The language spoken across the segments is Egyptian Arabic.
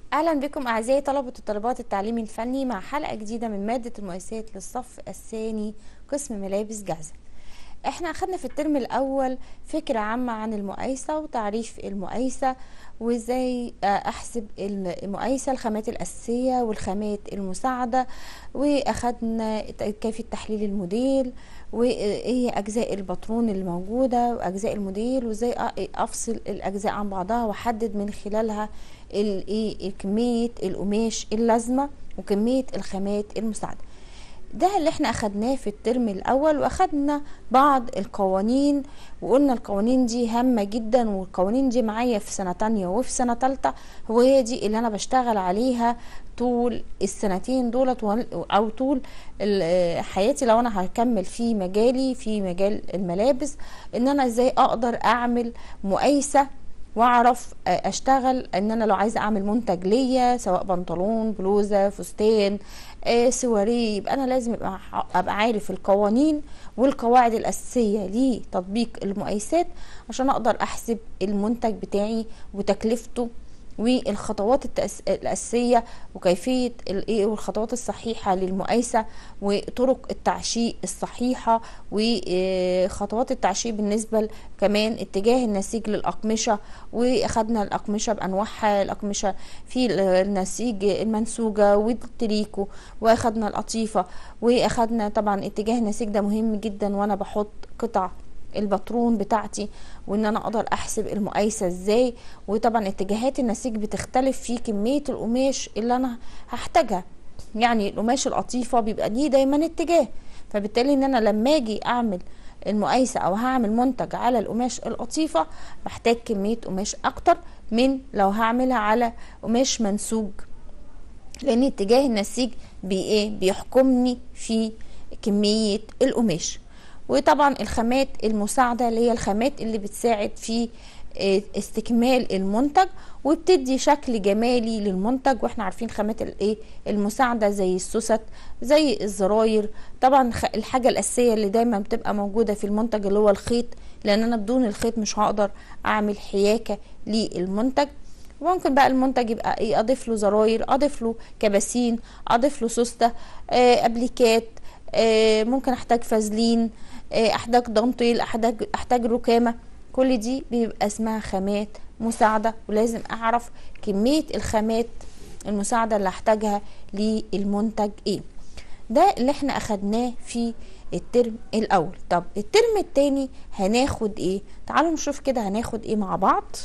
اهلا بكم اعزائي طلبه وطالبات التعليم الفني مع حلقه جديده من ماده المقايسات للصف الثاني قسم ملابس جاهزه احنا اخدنا في الترم الاول فكره عامه عن المقايسه وتعريف المقايسه وازاي احسب المقايسه الخامات الاساسيه والخامات المساعده واخدنا كيفيه تحليل الموديل وايه اجزاء الباترون اللي موجوده واجزاء الموديل وازاي افصل الاجزاء عن بعضها واحدد من خلالها الايه كميه القماش اللازمه وكميه الخامات المساعده ده اللي احنا اخدناه في الترم الاول واخدنا بعض القوانين وقلنا القوانين دي هامه جدا والقوانين دي معايا في سنه تانية وفي سنه تالتة وهي دي اللي انا بشتغل عليها طول السنتين دولت او طول حياتي لو انا هكمل في مجالي في مجال الملابس ان انا ازاي اقدر اعمل مقايسه واعرف اشتغل ان انا لو عايزه اعمل منتج ليا سواء بنطلون بلوزه فستان آه سواريه يبقى انا لازم ابقى ابقى عارف القوانين والقواعد الاساسيه لتطبيق المقايسات عشان اقدر احسب المنتج بتاعي وتكلفته والخطوات التأس... الأساسية وكيفية الإيه والخطوات الصحيحة للمقايسة وطرق التعشيق الصحيحة وخطوات التعشيق بالنسبة كمان اتجاه النسيج للأقمشة وأخدنا الأقمشة بأنواعها الأقمشة في النسيج المنسوجة والتريكو وأخدنا القطيفة وأخدنا طبعا اتجاه النسيج ده مهم جدا وأنا بحط قطع الباترون بتاعتي وان انا اقدر احسب المقايسه ازاي وطبعا اتجاهات النسيج بتختلف في كميه القماش اللي انا هحتاجها يعني القماش القطيفه بيبقى ليه دايما اتجاه فبالتالي ان انا لما اجي اعمل المقايسه او هعمل منتج على القماش القطيفه بحتاج كميه قماش اكتر من لو هعملها على قماش منسوج لان اتجاه النسيج بي ايه بيحكمني في كميه القماش وطبعا الخامات المساعدة اللي هي الخامات اللي بتساعد في استكمال المنتج وبتدي شكل جمالي للمنتج واحنا عارفين خامات الايه المساعده زي السوست زي الزراير طبعا الحاجه الاساسيه اللي دايما بتبقى موجوده في المنتج اللي هو الخيط لان انا بدون الخيط مش هقدر اعمل حياكه للمنتج ممكن بقى المنتج يبقى ايه اضيف له زراير اضيف له كباسين اضيف له سوسته آه ابليكات آه ممكن احتاج فازلين احتاج دانتيل احتاج احتاج ركامه كل دي بيبقى اسمها خامات مساعده ولازم اعرف كميه الخامات المساعده اللي هحتاجها للمنتج ايه ده اللي احنا اخدناه في الترم الاول طب الترم التاني هناخد ايه تعالوا نشوف كده هناخد ايه مع بعض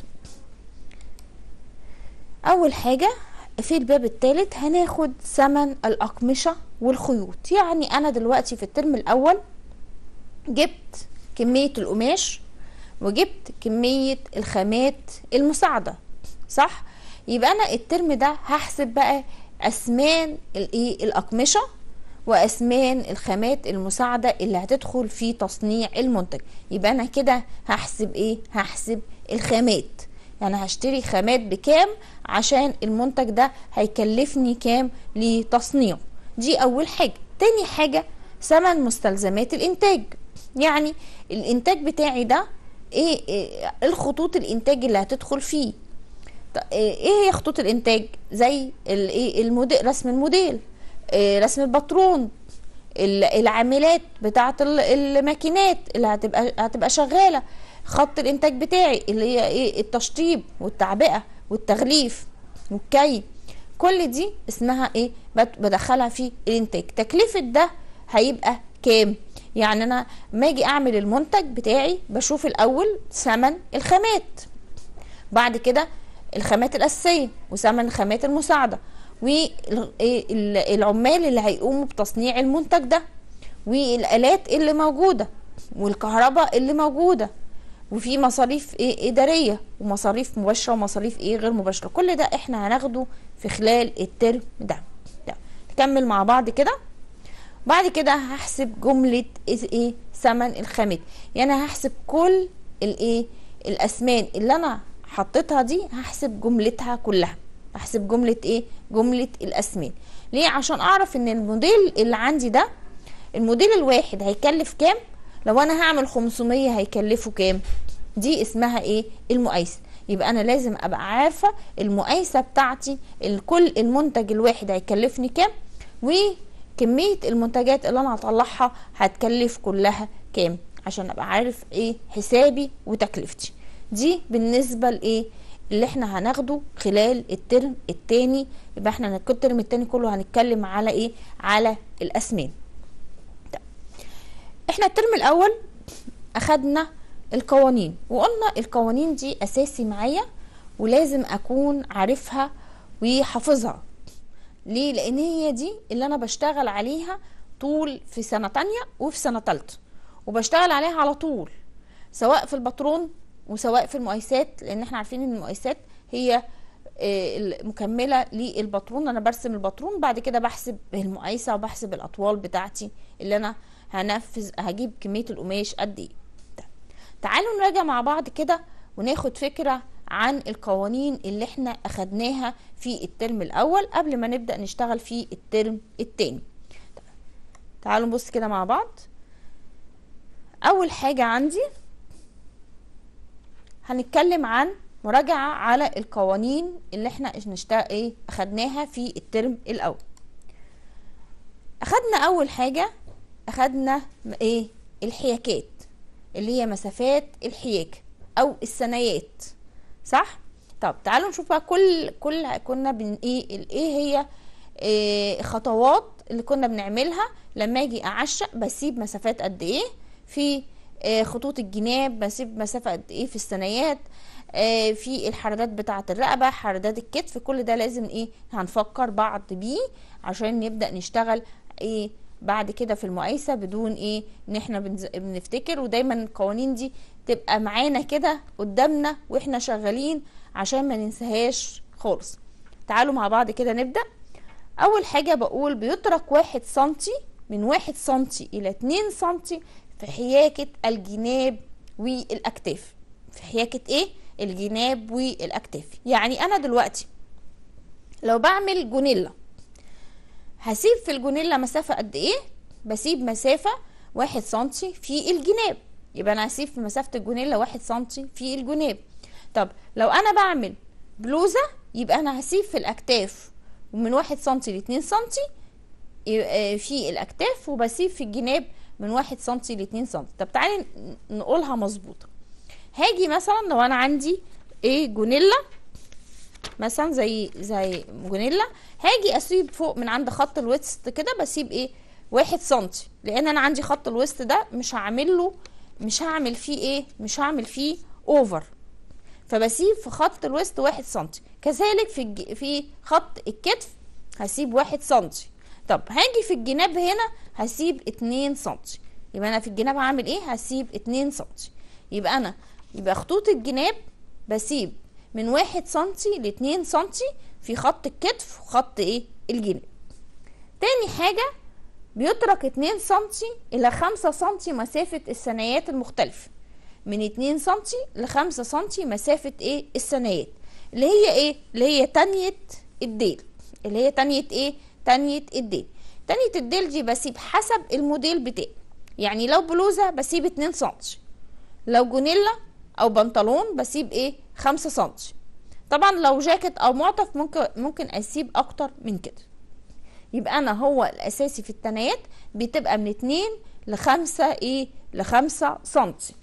اول حاجه في الباب الثالث هناخد ثمن الاقمشه والخيوط يعني انا دلوقتي في الترم الاول جبت كمية القماش وجبت كمية الخامات المساعدة صح يبقى انا الترم ده هحسب بقى اسمان الايه الاقمشة واسمان الخامات المساعدة اللي هتدخل في تصنيع المنتج يبقى انا كده هحسب ايه هحسب الخامات يعني هشتري خامات بكام عشان المنتج ده هيكلفني كام لتصنيعه دي اول حاجة تاني حاجة ثمن مستلزمات الانتاج يعني الانتاج بتاعي ده ايه, إيه الخطوط الانتاج اللي هتدخل فيه ايه هي خطوط الانتاج زي الايه الموديل رسم الموديل إيه رسم الباترون العاملات بتاعه الماكينات اللي هتبقى هتبقى شغاله خط الانتاج بتاعي اللي هي ايه التشطيب والتعبئه والتغليف والكي كل دي اسمها ايه بدخلها في الانتاج تكلفه ده هيبقى كام يعني انا ما اجي اعمل المنتج بتاعي بشوف الاول ثمن الخامات بعد كده الخامات الاساسيه وثمن الخامات المساعده والعمال اللي هيقوموا بتصنيع المنتج ده والالات اللي موجوده والكهرباء اللي موجوده وفي مصاريف ايه اداريه ومصاريف مباشره ومصاريف ايه غير مباشره كل ده احنا هناخده في خلال الترم ده, ده. نكمل مع بعض كده بعد كده هحسب جملة ايه ثمن الخامات يعني هحسب كل الايه الاسمان اللي انا حطيتها دي هحسب جملتها كلها هحسب جملة ايه جملة الاسمان ليه عشان اعرف ان الموديل اللي عندي ده الموديل الواحد هيكلف كام لو انا هعمل 500 هيكلفه كام دي اسمها ايه المقايسة يبقى انا لازم ابقى عارفه المقايسه بتاعتي كل المنتج الواحد هيكلفني كام وكميه المنتجات اللي انا هطلعها هتكلف كلها كام عشان ابقى عارف ايه حسابي وتكلفتي دي بالنسبه لايه اللي احنا هناخده خلال الترم التاني يبقى احنا الترم التاني كله هنتكلم على ايه على الاسنان طيب. احنا الترم الاول اخدنا القوانين وقلنا القوانين دي اساسي معايا ولازم اكون عارفها وحافظها ليه لان هي دي اللي انا بشتغل عليها طول في سنه تانية وفي سنه تالتة وبشتغل عليها على طول سواء في الباترون وسواء في المقايسات لان احنا عارفين ان المقايسات هي المكمله للباترون انا برسم الباترون بعد كده بحسب المقايسه وبحسب الاطوال بتاعتي اللي انا هنفذ هجيب كميه القماش قد ايه تعالوا نراجع مع بعض كده وناخد فكره عن القوانين اللي احنا اخدناها في الترم الاول قبل ما نبدا نشتغل في الترم التاني تعالوا نبص كده مع بعض اول حاجه عندي هنتكلم عن مراجعة على القوانين اللي احنا نشتغل ايه اخدناها في الترم الاول اخدنا اول حاجة اخدنا ايه الحياكات اللي هي مسافات الحياك او الثنايات صح طب تعالوا نشوف بقى كل كل كنا بن ايه ايه هي إيه خطوات اللي كنا بنعملها لما اجي اعشق بسيب مسافات قد ايه في إيه خطوط الجناب بسيب مسافة قد ايه في الثنايات آه في الحردات بتاعة الرقبة حردات الكتف كل ده لازم ايه هنفكر بعض بيه عشان نبدأ نشتغل ايه بعد كده في المقايسة بدون ايه ان احنا بنفتكر ودايما القوانين دي تبقى معانا كده قدامنا واحنا شغالين عشان ما ننساهاش خالص تعالوا مع بعض كده نبدأ اول حاجة بقول بيترك واحد سنتي من واحد سنتي الى اتنين سنتي في حياكة الجناب والاكتاف في حياكة ايه الجناب والاكتاف يعني انا دلوقتي لو بعمل جونيلا هسيب في الجونيلا مسافة قد ايه بسيب مسافة واحد سنتي في الجناب يبقى انا هسيب في مسافة الجونيلا واحد سنتي في الجناب طب لو انا بعمل بلوزة يبقى انا هسيب في الاكتاف من واحد سنتي لاتنين سنتي في الاكتاف وبسيب في الجناب من واحد سنتي لاتنين سنتي طب تعالي نقولها مظبوطة هاجي مثلا لو انا عندي ايه جونيلا مثلا زي زي جونيلا هاجي اسيب فوق من عند خط الوسط كده بسيب ايه واحد سنتي لان انا عندي خط الوسط ده مش هعمل له مش هعمل فيه ايه مش هعمل فيه اوفر فبسيب في خط الوسط واحد سنتي كذلك في الج... في خط الكتف هسيب واحد سنتي طب هاجي في الجناب هنا هسيب اتنين سنتي يبقى انا في الجناب هعمل ايه هسيب اتنين سنتي يبقى انا يبقى خطوط الجناب بسيب من واحد سنتي لاتنين سنتي في خط الكتف وخط ايه الجناب تاني حاجة بيترك اتنين سنتي الى خمسة سنتي مسافة الثنايات المختلفة من اتنين سنتي لخمسة سنتي مسافة ايه الثنايات اللي هي ايه اللي هي تانية الديل اللي هي تانية ايه تانية الديل تانية الديل دي بسيب حسب الموديل بتاعي يعني لو بلوزة بسيب اتنين سنتي لو جونيلا او بنطلون بسيب ايه خمسة سنتي طبعا لو جاكيت او معطف ممكن ممكن اسيب اكتر من كده يبقى انا هو الاساسي في التنايات بتبقى من اتنين لخمسة ايه لخمسة سنتي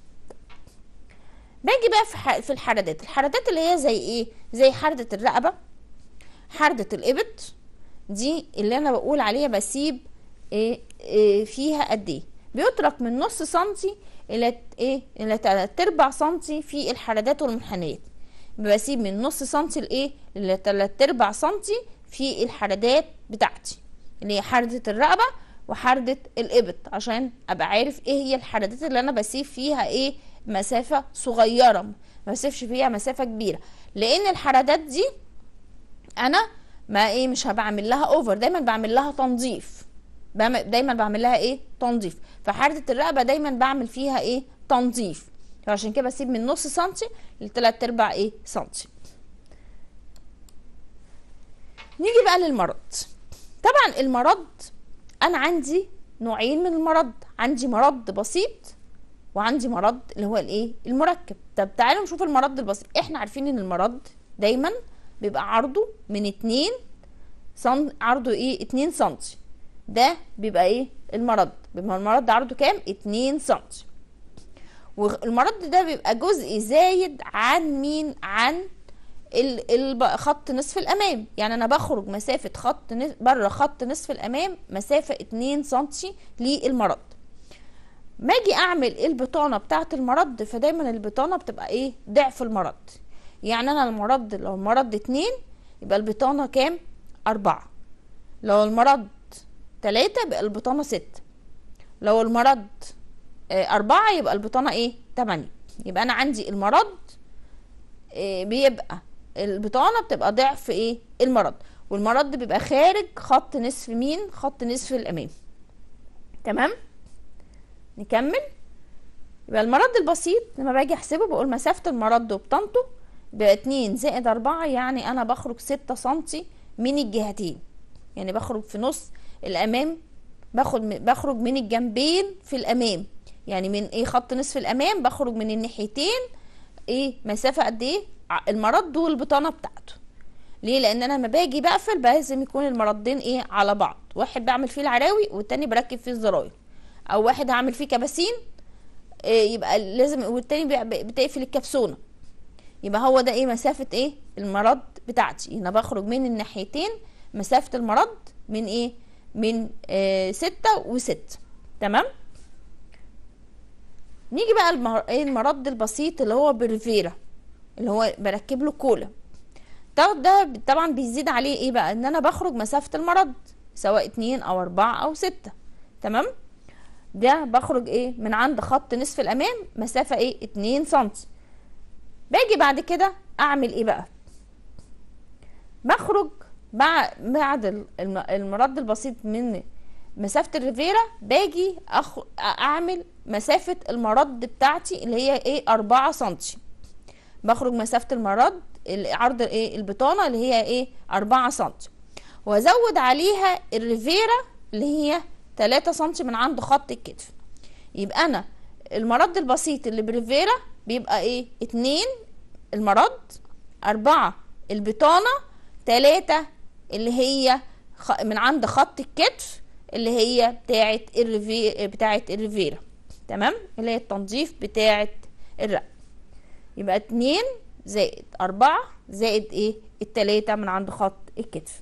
باجي بقى في في الحردات الحردات اللي هي زي ايه زي حردة الرقبة حردة الابط دي اللي انا بقول عليها بسيب إيه, إيه فيها قد ايه بيترك من نص سنتي الى ايه الى تلات ارباع سنتي في الحردات والمنحنيات بسيب من نص سنتي لايه لتلات ارباع سنتي في الحردات بتاعتي اللي هي حردة الرقبة وحردة الإبط عشان أبقى عارف إيه هي الحردات اللي أنا بسيب فيها إيه مسافة صغيرة ما بسيبش فيها مسافة كبيرة لأن الحردات دي أنا ما إيه مش هبعمل لها أوفر دايما بعمل لها تنظيف دايما بعمل لها إيه تنظيف فحردة الرقبة دايما بعمل فيها إيه تنظيف فعشان كده بسيب من نص سنتي لتلات ارباع ايه سنتي نيجي بقى للمرض طبعا المرض انا عندي نوعين من المرض عندي مرض بسيط وعندي مرض اللي هو الايه المركب طب تعالوا نشوف المرض البسيط احنا عارفين ان المرض دايما بيبقى عرضه من اتنين سن عرضه ايه اتنين سنتي ده بيبقى ايه المرض بيبقى المرض ده عرضه كام اتنين سنتي والمرض ده بيبقى جزء زايد عن مين عن خط نصف الامام يعني انا بخرج مسافه خط بره خط نصف الامام مسافه 2 سنتي للمرض ما اجي اعمل البطانه بتاعه المرض فدايما البطانه بتبقى ايه ضعف المرض يعني انا المرض لو المرض اتنين يبقى البطانه كام أربعة لو المرض تلاتة يبقى البطانه ستة لو المرض آه، أربعة يبقى البطانه ايه تمانية يبقى انا عندي المرض آه، بيبقى البطانه بتبقى ضعف ايه المرض والمرض بيبقى خارج خط نصف مين خط نصف الامام تمام نكمل يبقى المرض البسيط لما باجي احسبه بقول مسافه المرض وبطنته بقى اتنين زائد اربعة يعني انا بخرج ستة سنتي من الجهتين يعني بخرج في نص الامام باخد بخرج من الجنبين في الامام يعني من ايه خط نصف الامام بخرج من الناحيتين ايه مسافه قد ايه المرض والبطانه بتاعته ليه لان انا لما باجي بقفل لازم يكون المردين ايه على بعض واحد بعمل فيه العراوي والتاني بركب فيه الزراير او واحد هعمل فيه كباسين إيه يبقى لازم والتاني بتقفل الكبسونه يبقى هو ده ايه مسافه ايه المرض بتاعتي هنا بخرج من الناحيتين مسافه المرض من ايه من إيه ستة وستة تمام نيجي بقى إيه المرض البسيط اللي هو بريفيرا اللي هو بركب له كولا ده ده طبعا بيزيد عليه ايه بقى ان انا بخرج مسافه المرض سواء اتنين او اربعة او ستة تمام ده بخرج ايه من عند خط نصف الامام مسافه ايه اتنين سنتي باجي بعد كده اعمل ايه بقى بخرج بعد المرض البسيط من مسافه الريفيرا باجي أخ... اعمل مسافه المرض بتاعتي اللي هي ايه أربعة سنتي بخرج مسافه المرض عرض ايه البطانه اللي هي ايه 4 سم وازود عليها الريفيرا اللي هي 3 سم من عند خط الكتف يبقى انا المرض البسيط اللي بريفيرا بيبقى ايه 2 المرض 4 البطانه 3 اللي هي من عند خط الكتف اللي هي بتاعه الريفي بتاعه الريفيرا تمام اللي هي التنظيف بتاعه الرقبه يبقى اتنين زائد أربعة زائد ايه التلاتة من عند خط الكتف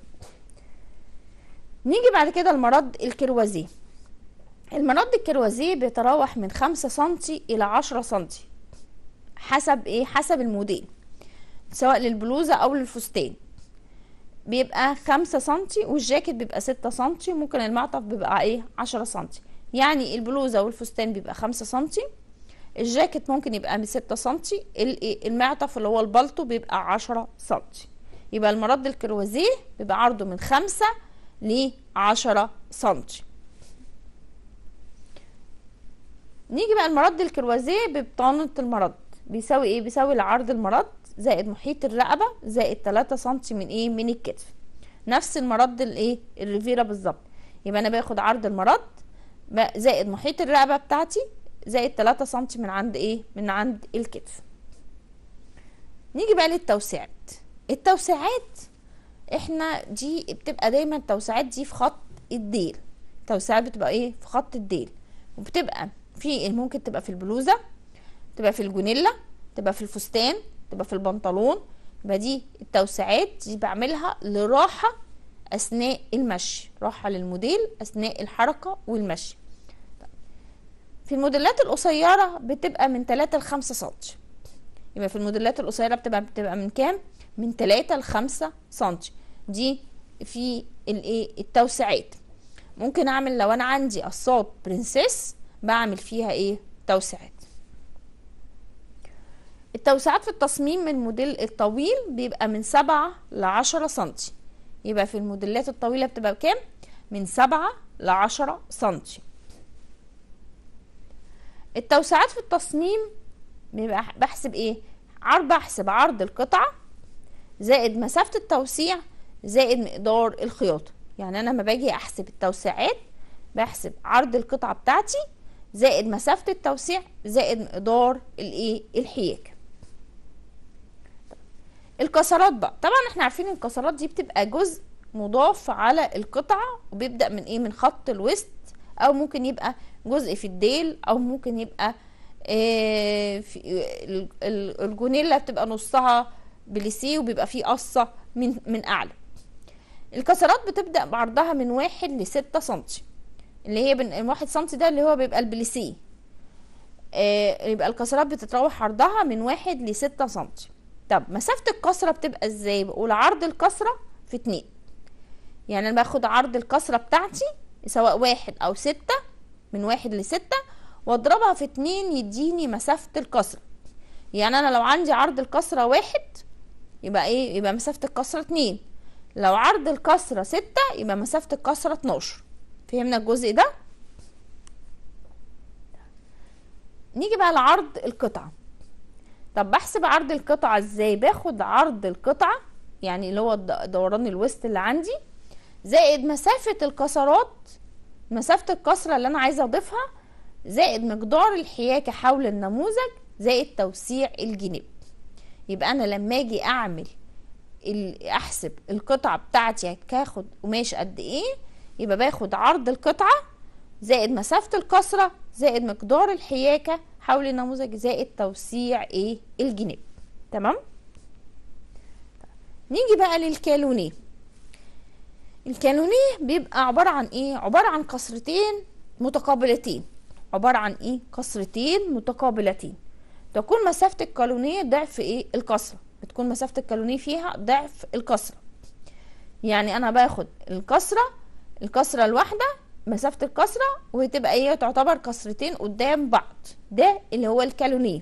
نيجي بعد كده المرض الكروازيه المرض الكروازيه بيتراوح من خمسة سنتي إلى عشرة سنتي حسب ايه حسب الموديل سواء للبلوزة أو للفستان بيبقى خمسة سنتي والجاكيت بيبقى ستة سنتي ممكن المعطف بيبقى ايه عشرة سنتي يعني البلوزة والفستان بيبقى خمسة سنتي الجاكيت ممكن يبقى من 6 سنتي المعطف اللي هو البلطو بيبقى 10 سنتي يبقى المرد الكروزيه بيبقى عرضه من 5 ل 10 سنتي نيجي بقى المرد الكروزيه ببطانة المرد بيساوي ايه بيساوي العرض المرد زائد محيط الرقبة زائد 3 سنتي من ايه من الكتف نفس المرد الايه الريفيرا بالظبط يبقى انا باخد عرض المرد زائد محيط الرقبة بتاعتي زائد 3 سم من عند ايه من عند الكتف نيجي بقى للتوسعات التوسعات احنا دي بتبقى دايما التوسعات دي في خط الديل التوسعات بتبقى ايه في خط الديل وبتبقى في ممكن تبقى في البلوزه تبقى في الجونيلا تبقى في الفستان تبقى في البنطلون يبقى دي التوسعات دي بعملها لراحه اثناء المشي راحه للموديل اثناء الحركه والمشي في الموديلات القصيرة بتبقى من 3 ل 5 سم يبقى في الموديلات القصيرة بتبقى بتبقى من كام؟ من 3 ل 5 سم دي في الايه التوسعات ممكن اعمل لو انا عندي قصات برنسيس بعمل فيها ايه توسعات التوسعات في التصميم من الموديل الطويل بيبقى من 7 ل 10 سم يبقى في الموديلات الطويلة بتبقى بكام؟ من 7 ل 10 سم التوسعات في التصميم بيبقى بحسب ايه عرض بحسب عرض القطعة زائد مسافة التوسيع زائد مقدار الخياطة يعني انا لما باجي احسب التوسعات بحسب عرض القطعة بتاعتي زائد مسافة التوسيع زائد مقدار الايه الحياكة الكسرات بقى طبعا احنا عارفين الكسرات دي بتبقى جزء مضاف على القطعة وبيبدأ من ايه من خط الوسط او ممكن يبقى جزء في الديل او ممكن يبقى آه في الجونيلا بتبقى نصها بليسيه وبيبقى فيه قصة من من اعلى الكسرات بتبدأ بعرضها من واحد لستة سنتي اللي هي من واحد سنتي ده اللي هو بيبقى البليسيه آه يبقى الكسرات بتتراوح عرضها من واحد لستة سنتي طب مسافة الكسرة بتبقى ازاي بقول عرض الكسرة في اتنين يعني انا باخد عرض الكسرة بتاعتي سواء واحد او ستة من واحد لستة واضربها في اتنين يديني مسافة الكسرة يعني انا لو عندي عرض الكسرة واحد يبقى ايه يبقى مسافة الكسرة اتنين لو عرض الكسرة ستة يبقى مسافة الكسرة اتناشر فهمنا الجزء ده نيجي بقى لعرض القطعة طب بحسب عرض القطعة ازاي باخد عرض القطعة يعني اللي هو دوران الوسط اللي عندي زائد مسافة الكسرات مسافة الكسرة اللي انا عايزة اضيفها زائد مقدار الحياكة حول النموذج زائد توسيع الجناب يبقى انا لما اجي اعمل احسب القطعة بتاعتي هاخد قماش قد ايه يبقى باخد عرض القطعة زائد مسافة الكسرة زائد مقدار الحياكة حول النموذج زائد توسيع ايه الجناب تمام نيجي بقى للكالونيه الكالونيه بيبقى عبارة عن ايه عبارة عن كسرتين متقابلتين عبارة عن ايه كسرتين متقابلتين تكون مسافة الكالونيه ضعف ايه الكسرة بتكون مسافة الكالونيه فيها ضعف الكسرة يعني انا باخد الكسرة الكسرة الواحدة مسافة الكسرة وتبقى ايه تعتبر كسرتين قدام بعض ده اللي هو الكالونيه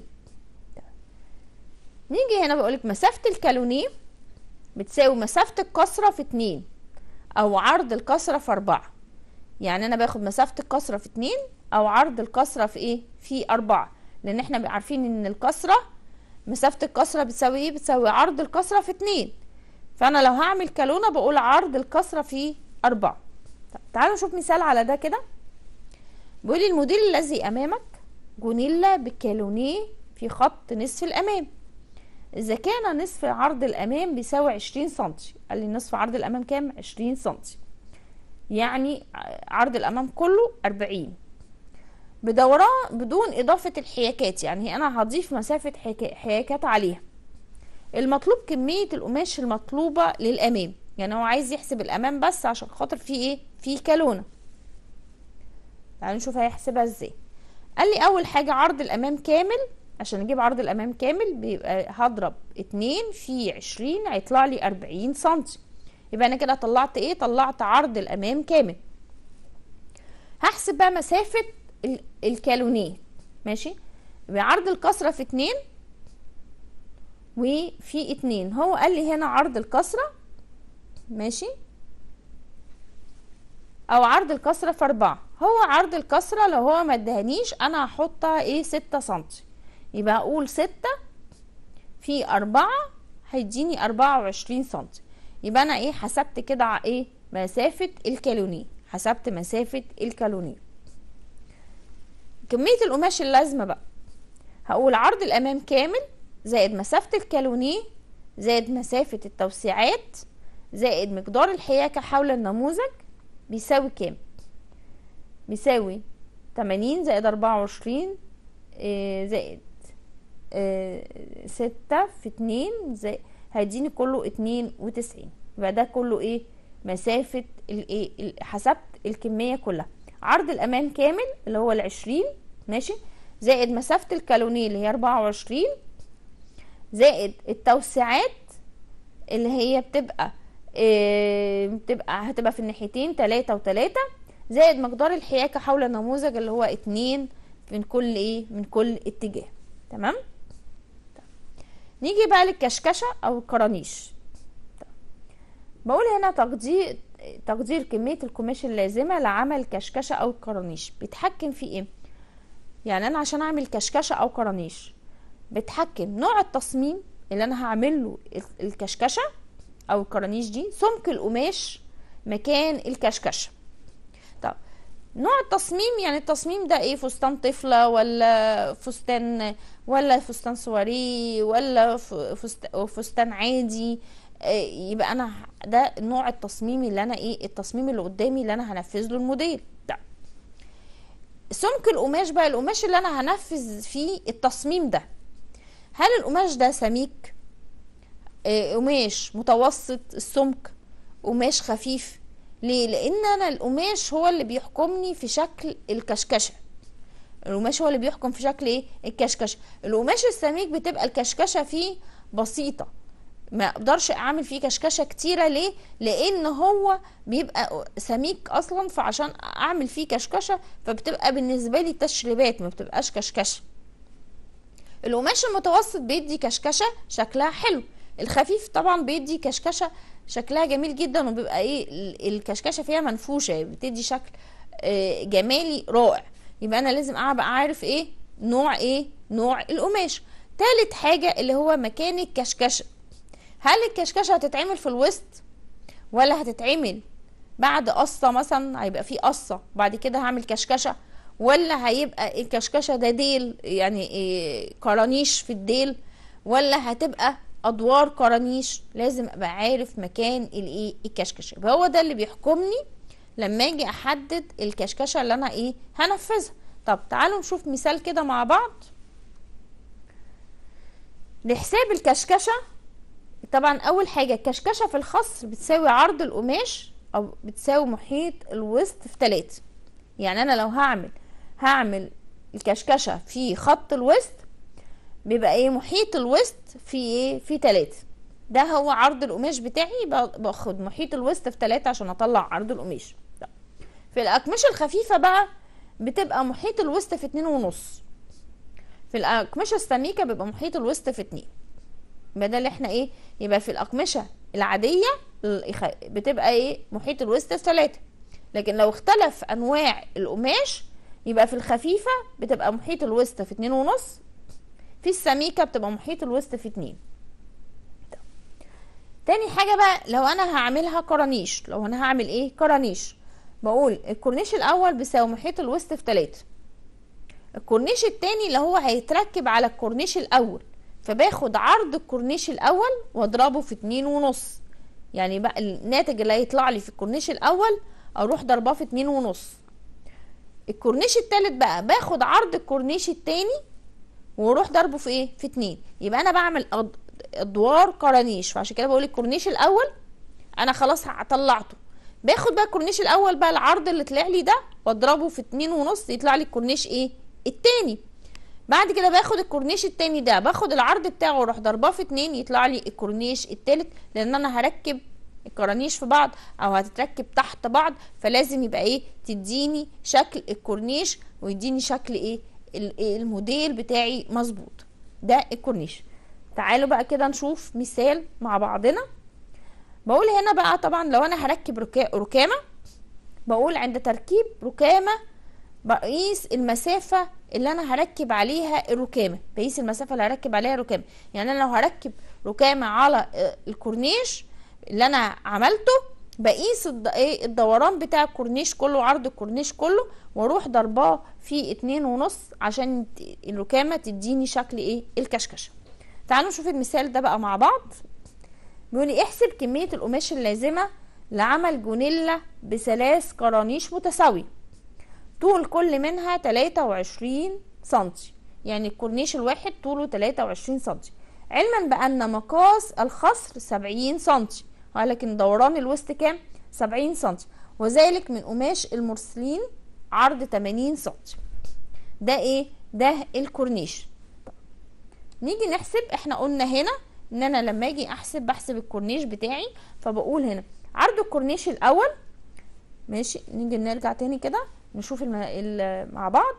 نيجي هنا بقولك مسافة الكالونيه بتساوي مسافة الكسرة في اتنين او عرض الكسرة في اربعة يعني انا باخد مسافة الكسرة في اتنين او عرض الكسرة في ايه في اربعة لان احنا عارفين ان الكسرة مسافة الكسرة بتساوي ايه بتساوي عرض الكسرة في اتنين فانا لو هعمل كالونة بقول عرض الكسرة في اربعة طب تعالوا نشوف مثال على ده كده بيقول لي الموديل الذي امامك جونيلا بكالونيه في خط نصف الامام اذا كان نصف عرض الامام بيساوي عشرين سنتي قال لي نصف عرض الامام كام عشرين سنتي يعني عرض الامام كله اربعين بدوران بدون اضافة الحياكات يعني انا هضيف مسافة حياكات عليها المطلوب كمية القماش المطلوبة للامام يعني هو عايز يحسب الامام بس عشان خاطر في ايه في كالونة تعالوا نشوف هيحسبها ازاي قال لي اول حاجة عرض الامام كامل عشان اجيب عرض الامام كامل بيبقى هضرب اتنين في عشرين هيطلع لي اربعين سنتي يبقى انا كده طلعت ايه طلعت عرض الامام كامل هحسب بقى مسافة الكالونيه ماشي يبقى عرض الكسرة في اتنين وفي اتنين هو قال لي هنا عرض الكسرة ماشي او عرض الكسرة في اربعة هو عرض الكسرة لو هو ما ادهنيش انا هحطها ايه ستة سنتي يبقى اقول ستة في اربعة هيديني اربعة وعشرين سنتي يبقى انا ايه حسبت كده ايه مسافة الكالونيه حسبت مسافة الكالونيه كمية القماش اللازمة بقى هقول عرض الامام كامل زائد مسافة الكالونيه زائد مسافة التوسيعات زائد مقدار الحياكة حول النموذج بيساوي كام بيساوي تمانين زائد اربعة وعشرين زائد ستة في اتنين زائد هيديني كله اتنين وتسعين يبقى ده كله ايه مسافة الايه حسبت الكمية كلها عرض الامام كامل اللي هو العشرين ماشي زائد مسافة الكالونيه اللي هي اربعة وعشرين زائد التوسيعات اللي هي بتبقى إيه بتبقى هتبقى في الناحيتين تلاتة وتلاتة زائد مقدار الحياكة حول النموذج اللي هو اتنين من كل ايه من كل اتجاه تمام نيجي بقى للكشكشة او الكرانيش بقول هنا تقدير تقدير كمية القماش اللازمة لعمل كشكشة او كرانيش بيتحكم في ايه يعني انا عشان اعمل كشكشة او كرانيش بتحكم نوع التصميم اللي انا هعمل له الكشكشة او الكرانيش دي سمك القماش مكان الكشكشة طب نوع التصميم يعني التصميم ده ايه فستان طفلة ولا فستان ولا فستان سواري ولا ف- فست- فستان عادي إيه، يبقى انا ه- ده نوع التصميم اللي انا ايه التصميم اللي قدامي اللي انا هنفذ له الموديل ده سمك القماش بقى القماش اللي انا هنفذ فيه التصميم ده هل القماش ده سميك آه، قماش متوسط السمك قماش خفيف ليه لان انا القماش هو اللي بيحكمني في شكل الكشكشه القماش هو اللي بيحكم في شكل ايه الكشكشه القماش السميك بتبقى الكشكشه فيه بسيطه ما اقدرش اعمل فيه كشكشه كتيره ليه لان هو بيبقى سميك اصلا فعشان اعمل فيه كشكشه فبتبقى بالنسبه لي تشريبات ما بتبقاش كشكشه القماش المتوسط بيدي كشكشه شكلها حلو الخفيف طبعا بيدي كشكشه شكلها جميل جدا وبيبقى ايه ال- الكشكشه فيها منفوشه بتدي شكل آه، جمالي رائع يبقى انا لازم ابقى عارف ايه نوع ايه نوع القماش تالت حاجه اللي هو مكان الكشكشه هل الكشكشه هتتعمل في الوسط ولا هتتعمل بعد قصة مثلا هيبقى في قصة بعد كده هعمل كشكشة ولا هيبقى الكشكشة ده ديل يعني إيه كرانيش في الديل ولا هتبقى ادوار كرانيش لازم ابقى عارف مكان الايه الكشكشة يبقى هو ده اللي بيحكمني لما اجي احدد الكشكشة اللي انا ايه هنفذها طب تعالوا نشوف مثال كده مع بعض لحساب الكشكشة طبعا اول حاجة الكشكشة في الخص بتساوي عرض القماش او بتساوي محيط الوسط في تلاتة يعني انا لو هعمل هعمل الكشكشة في خط الوسط بيبقى ايه محيط الوسط في ايه في تلاتة ده هو عرض القماش بتاعي ب- باخد محيط الوسط في تلاتة عشان اطلع عرض القماش طب. في الاقمشة الخفيفة بقى بتبقى محيط الوسط في اتنين ونص في الاقمشة السميكة بيبقى محيط الوسط في اتنين بدل احنا ايه يبقى في الاقمشه العاديه الإخ- بتبقى ايه محيط الوسط في ثلاثة لكن لو اختلف انواع القماش يبقى في الخفيفه بتبقى محيط الوسط في اتنين ونص في السميكه بتبقى محيط الوسط في اتنين تاني حاجه بقى لو انا هعملها كرانيش لو انا هعمل ايه كرانيش بقول الكورنيش الاول بيساوي محيط الوسط في تلاتة الكورنيش التاني اللي هو هيتركب على الكورنيش الاول فباخد عرض الكورنيش الاول واضربه في اتنين ونص يعني بقى الناتج اللي هيطلع لي في الكورنيش الاول اروح ضرباه في اتنين ونص الكورنيش التالت بقى باخد عرض الكورنيش التاني واروح ضربه في ايه في اتنين يبقى انا بعمل أد- ادوار كرانيش فعشان كده بقول الكورنيش الاول انا خلاص طلعته باخد بقى الكورنيش الاول بقى العرض اللي طلع لي ده واضربه في اتنين ونص يطلع لي الكورنيش ايه التاني بعد كده باخد الكورنيش التاني ده باخد العرض بتاعه واروح ضرباه في اتنين يطلع لي الكورنيش التالت لان انا هركب الكرانيش في بعض او هتتركب تحت بعض فلازم يبقى ايه تديني شكل الكورنيش ويديني شكل ايه ال- إيه الموديل بتاعي مظبوط ده الكورنيش تعالوا بقى كده نشوف مثال مع بعضنا بقول هنا بقى طبعا لو انا هركب ركا- ركامه بقول عند تركيب ركامه بقيس المسافة اللي انا هركب عليها الركامة بقيس المسافة اللي هركب عليها الركامة يعني انا لو هركب ركامة على آه، الكورنيش اللي انا عملته بقيس الد- ايه الدوران بتاع الكورنيش كله عرض الكورنيش كله واروح ضرباه في اتنين ونص عشان ت- الركامة تديني شكل ايه الكشكشة تعالوا نشوف المثال ده بقى مع بعض بيقول لي احسب كمية القماش اللازمة لعمل جونيلا بثلاث كرانيش متساوية طول كل منها 23 سنتي يعني الكورنيش الواحد طوله 23 سنتي علما بأن مقاس الخصر 70 سنتي ولكن دوران الوسط كام 70 سنتي وذلك من قماش المرسلين عرض 80 سنتي ده ايه ده الكورنيش نيجي نحسب احنا قلنا هنا ان انا لما اجي احسب بحسب الكورنيش بتاعي فبقول هنا عرض الكورنيش الاول ماشي نيجي نرجع تاني كده نشوف الم... ال... مع بعض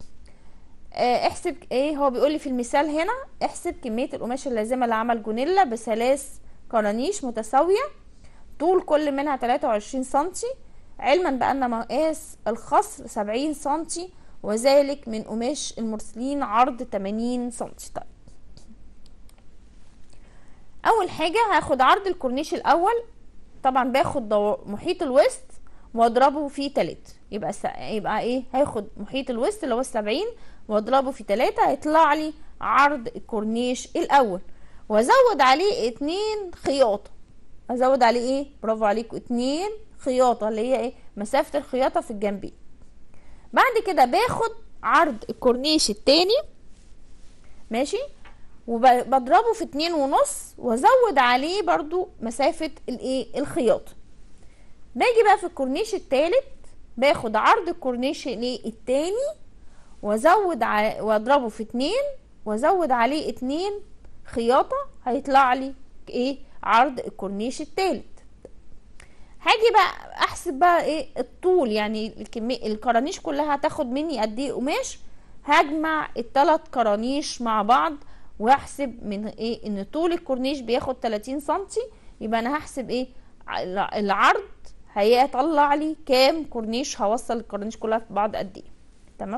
آه، احسب ايه هو بيقول لي في المثال هنا احسب كمية القماش اللازمة لعمل جونيلا بثلاث كرانيش متساوية طول كل منها 23 سنتي علما بأن مقاس الخصر 70 سنتي وذلك من قماش المرسلين عرض 80 سنتي طيب اول حاجة هاخد عرض الكورنيش الاول طبعا باخد دو... محيط الوسط واضربه في تلاتة يبقى س... يبقى ايه هاخد محيط الوسط اللي هو السبعين واضربه في تلاتة هيطلع لي عرض الكورنيش الاول وازود عليه اتنين خياطة ازود عليه ايه برافو عليكم اتنين خياطة اللي هي ايه مسافة الخياطة في الجنبين بعد كده باخد عرض الكورنيش التاني ماشي وبضربه في اتنين ونص وازود عليه برضو مسافة الايه الخياطة باجي بقى في الكورنيش التالت باخد عرض الكورنيش الايه التاني وازود ع... واضربه في اتنين وازود عليه اتنين خياطة هيطلع لي ايه عرض الكورنيش التالت هاجي بقى احسب بقى ايه الطول يعني الكمية الكرانيش كلها هتاخد مني قد ايه قماش هجمع التلات كرانيش مع بعض واحسب من ايه ان طول الكورنيش بياخد 30 سنتي يبقى انا هحسب ايه العرض هيطلع لي كام كورنيش هوصل الكورنيش كلها في بعض قد ايه تمام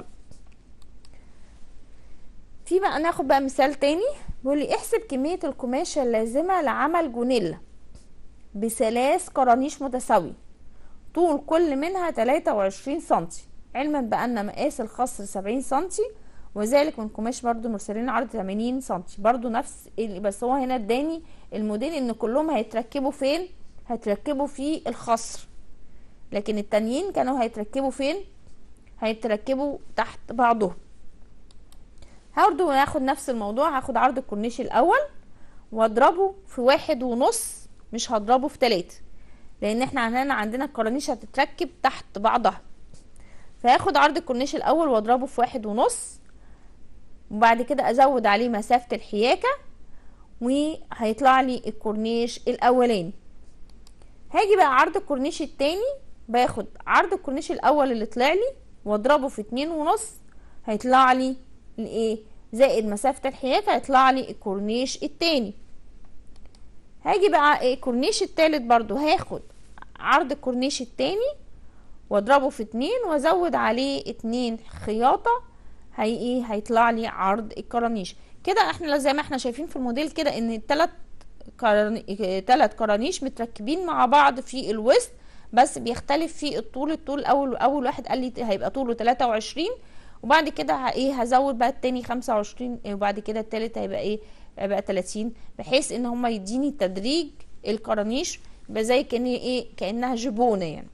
في بقى ناخد بقى مثال تاني بيقول لي احسب كمية القماشة اللازمة لعمل جونيلا بثلاث كرانيش متساوية طول كل منها 23 سنتي علما بأن مقاس الخصر 70 سنتي وذلك من قماش برضو مرسلين عرض 80 سنتي برضو نفس بس هو هنا اداني الموديل ان كلهم هيتركبوا فين هيتركبوا في الخصر لكن التانيين كانوا هيتركبوا فين هيتركبوا تحت بعضهم برضو هاخد نفس الموضوع هاخد عرض الكورنيش الاول واضربه في واحد ونص مش هضربه في تلاتة لان احنا هنا عندنا الكرانيش هتتركب تحت بعضها فهاخد عرض الكورنيش الاول واضربه في واحد ونص وبعد كده ازود عليه مسافة الحياكة وهيطلع لي الكورنيش الاولاني هاجي بقى عرض الكورنيش التاني باخد عرض الكورنيش الاول اللي طلع لي واضربه في اتنين ونص هيطلع لي الايه زائد مسافة الحياكة هيطلع لي الكورنيش التاني هاجي بقى ايه الكورنيش التالت برضو هاخد عرض الكورنيش التاني واضربه في اتنين وازود عليه اتنين خياطة هي ايه هيطلع لي عرض الكرانيش كده احنا زي ما احنا شايفين في الموديل كده ان التلات كراني... تلات كرانيش متركبين مع بعض في الوسط بس بيختلف في الطول الطول اول اول واحد قال لي هيبقى طوله 23 وبعد كده ايه هزود بقى التاني 25 وبعد كده التالت هيبقى ايه هيبقى 30 بحيث ان هما يديني تدريج الكرانيش يبقى زي كان ايه كانها جبونه يعني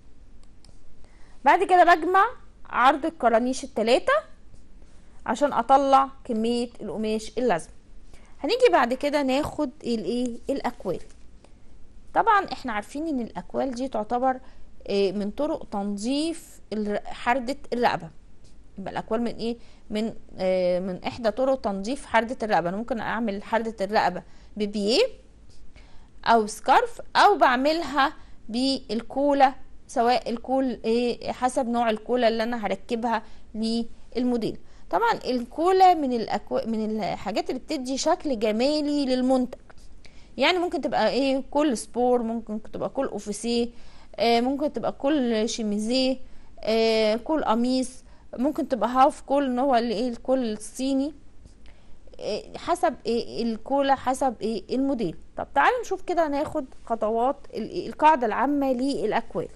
بعد كده بجمع عرض الكرانيش التلاتة عشان اطلع كمية القماش اللازم هنيجي بعد كده ناخد الايه الاكوال طبعا احنا عارفين ان الاكوال دي تعتبر من طرق تنظيف حردة الرقبة يبقى الاكوال من ايه من آه من احدى طرق تنظيف حردة الرقبة انا ممكن اعمل حردة الرقبة ببيه او سكارف او بعملها بالكولا سواء الكول ايه حسب نوع الكولا اللي انا هركبها للموديل طبعا الكولا من الأكو... من الحاجات اللي بتدي شكل جمالي للمنتج يعني ممكن تبقى ايه كل سبور ممكن تبقى كل اوفيسيه آه ممكن تبقى كل شيميزيه آه كل قميص ممكن تبقى هاف كول ان هو الايه الكول الصيني إيه حسب ايه الكولا حسب ايه الموديل طب تعالوا نشوف كده ناخد خطوات القاعدة العامة للأكوال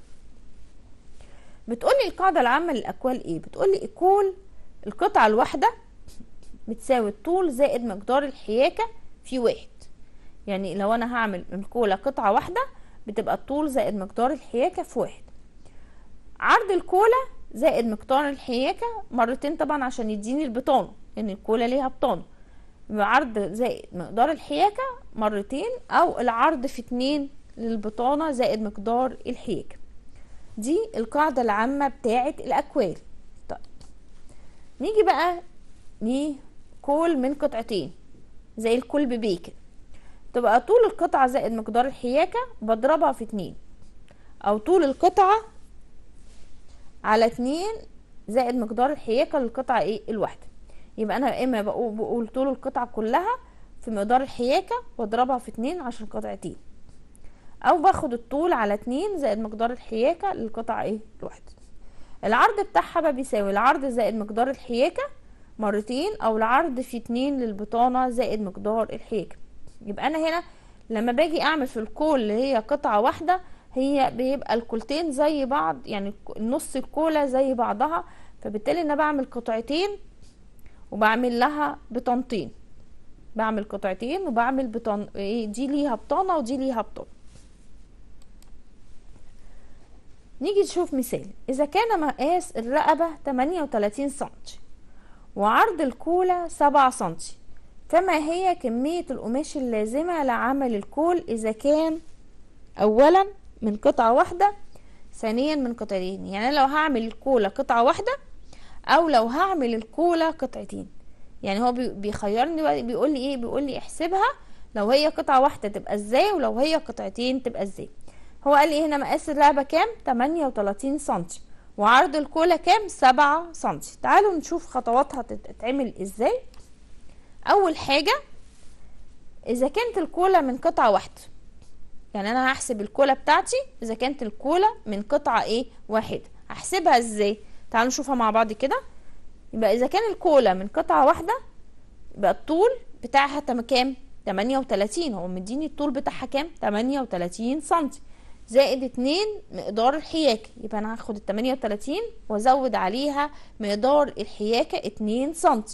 بتقولي القاعدة العامة للأكوال ايه بتقولي الكول القطعة الواحدة بتساوي الطول زائد مقدار الحياكة في واحد يعني لو انا هعمل الكولا قطعة واحدة بتبقى الطول زائد مقدار الحياكة في واحد عرض الكولا زائد مقدار الحياكة مرتين طبعا عشان يديني البطانة لان الكولا ليها بطانة عرض زائد مقدار الحياكة مرتين او العرض في اتنين للبطانة زائد مقدار الحياكة دي القاعدة العامة بتاعة الاكوال طيب نيجي بقى لكول من قطعتين زي الكول ببيكن تبقى طول القطعة زائد مقدار الحياكة بضربها في اتنين او طول القطعة على اتنين زائد مقدار الحياكة للقطعة ايه الواحدة يبقى انا اما بقول, بقول طول القطعة كلها في مقدار الحياكة واضربها في اتنين عشان قطعتين او باخد الطول على اتنين زائد مقدار الحياكة للقطعة ايه الواحدة العرض بتاعها بقى بيساوي العرض زائد مقدار الحياكة مرتين او العرض في اتنين للبطانة زائد مقدار الحياكة يبقى انا هنا لما باجي اعمل في الكول اللي هي قطعة واحدة هي بيبقى الكولتين زي بعض يعني نص الكولا زي بعضها فبالتالي انا بعمل قطعتين وبعمل لها بطانتين بعمل قطعتين وبعمل بطن ايه دي ليها بطانه ودي ليها بطانه نيجي نشوف مثال اذا كان مقاس الرقبه 38 سنتي وعرض الكولا 7 سنتي فما هي كمية القماش اللازمة لعمل الكول إذا كان أولا من قطعة واحدة ثانيا من قطعتين يعني لو هعمل الكولا قطعة واحدة أو لو هعمل الكولا قطعتين يعني هو بيخيرني بيقول لي ايه بيقول لي احسبها لو هي قطعة واحدة تبقى ازاي ولو هي قطعتين تبقى ازاي هو قال لي هنا مقاس اللعبة كام 38 سنتي وعرض الكولا كام 7 سنتي تعالوا نشوف خطواتها تتعمل ازاي اول حاجة اذا كانت الكولا من قطعة واحدة يعني انا هحسب الكولا بتاعتي اذا كانت الكولا من قطعة ايه واحدة هحسبها ازاي تعالوا نشوفها مع بعض كده يبقى اذا كان الكولا من قطعة واحدة يبقى الطول بتاعها كام 38 هو مديني الطول بتاعها كام 38 سنتي زائد 2 مقدار الحياكة يبقى انا هاخد ال 38 وازود عليها مقدار الحياكة 2 سنتي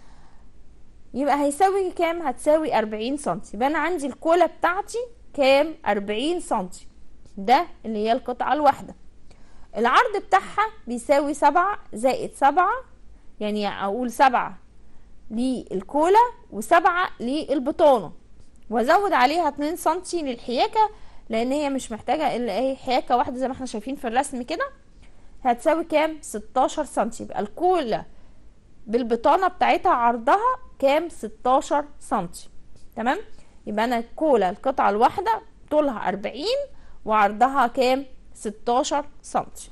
يبقى هيساوي كام هتساوي 40 سنتي يبقى انا عندي الكولا بتاعتي كام 40 سنتي ده اللي هي القطعة الواحدة العرض بتاعها بيساوي سبعة زائد سبعة يعني اقول سبعة للكولا وسبعة للبطانة وازود عليها اتنين سنتي للحياكة لان هي مش محتاجة الا ايه حياكة واحدة زي ما احنا شايفين في الرسم كده هتساوي كام ستاشر سنتي يبقى الكولا بالبطانة بتاعتها عرضها كام ستاشر سنتي تمام يبقى انا الكولا القطعة الواحدة طولها اربعين وعرضها كام ستاشر سنتي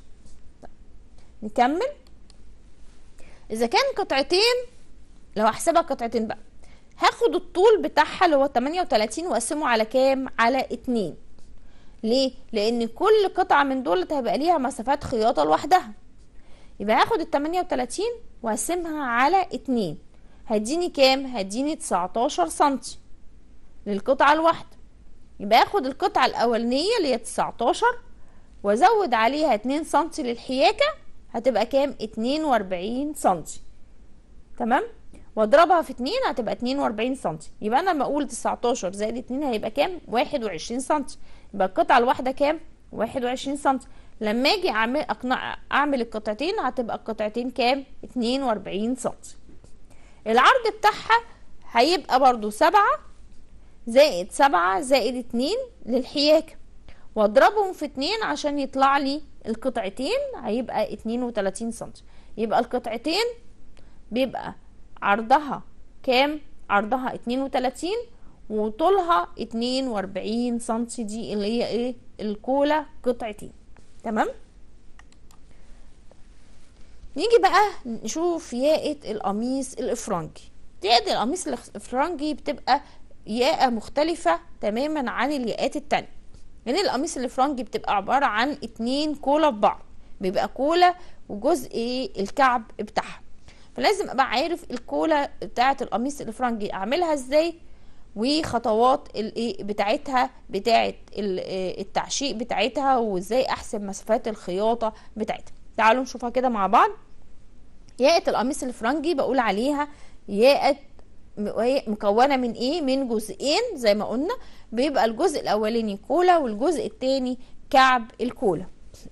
نكمل اذا كان قطعتين لو هحسبها قطعتين بقى هاخد الطول بتاعها اللي هو 38 واقسمه على كام على اتنين ليه لان كل قطعه من دول هيبقى ليها مسافات خياطه لوحدها يبقى هاخد ال 38 واقسمها على اتنين هيديني كام هيديني 19 سنتي للقطعه الواحده يبقى اخد القطعه الاولانيه اللي هي 19 وازود عليها 2 سنتي للحياكه هتبقى كام 42 سنتي تمام واضربها في 2 هتبقى 42 سنتي يبقى انا لما اقول 19 زائد 2 هيبقى كام 21 سنتي يبقى القطعه الواحده كام 21 سنتي لما اجي اعمل اقنع اعمل القطعتين هتبقى القطعتين كام 42 سنتي العرض بتاعها هيبقى برضو 7 زائد 7 زائد 2 للحياكه واضربهم في 2 عشان يطلع لي القطعتين هيبقى 32 سنتي يبقى القطعتين بيبقى عرضها كام عرضها 32 وطولها 42 سنتي دي اللي هي ايه الكولا قطعتين تمام نيجي بقى نشوف ياقة القميص الافرنجي ياقة القميص الافرنجي بتبقى ياقة مختلفة تماما عن الياقات التانية يعني القميص الافرنجي بتبقى عبارة عن اتنين كولا في بعض بيبقى كولا وجزء الكعب بتاعها فلازم ابقى عارف الكولا بتاعه القميص الفرنجي اعملها ازاي وخطوات الايه بتاعتها بتاعه التعشيق بتاعتها وازاي احسب مسافات الخياطه بتاعتها تعالوا نشوفها كده مع بعض ياقه القميص الفرنجي بقول عليها ياقه مكونه من ايه من جزئين زي ما قلنا بيبقى الجزء الاولاني كولا والجزء الثاني كعب الكولا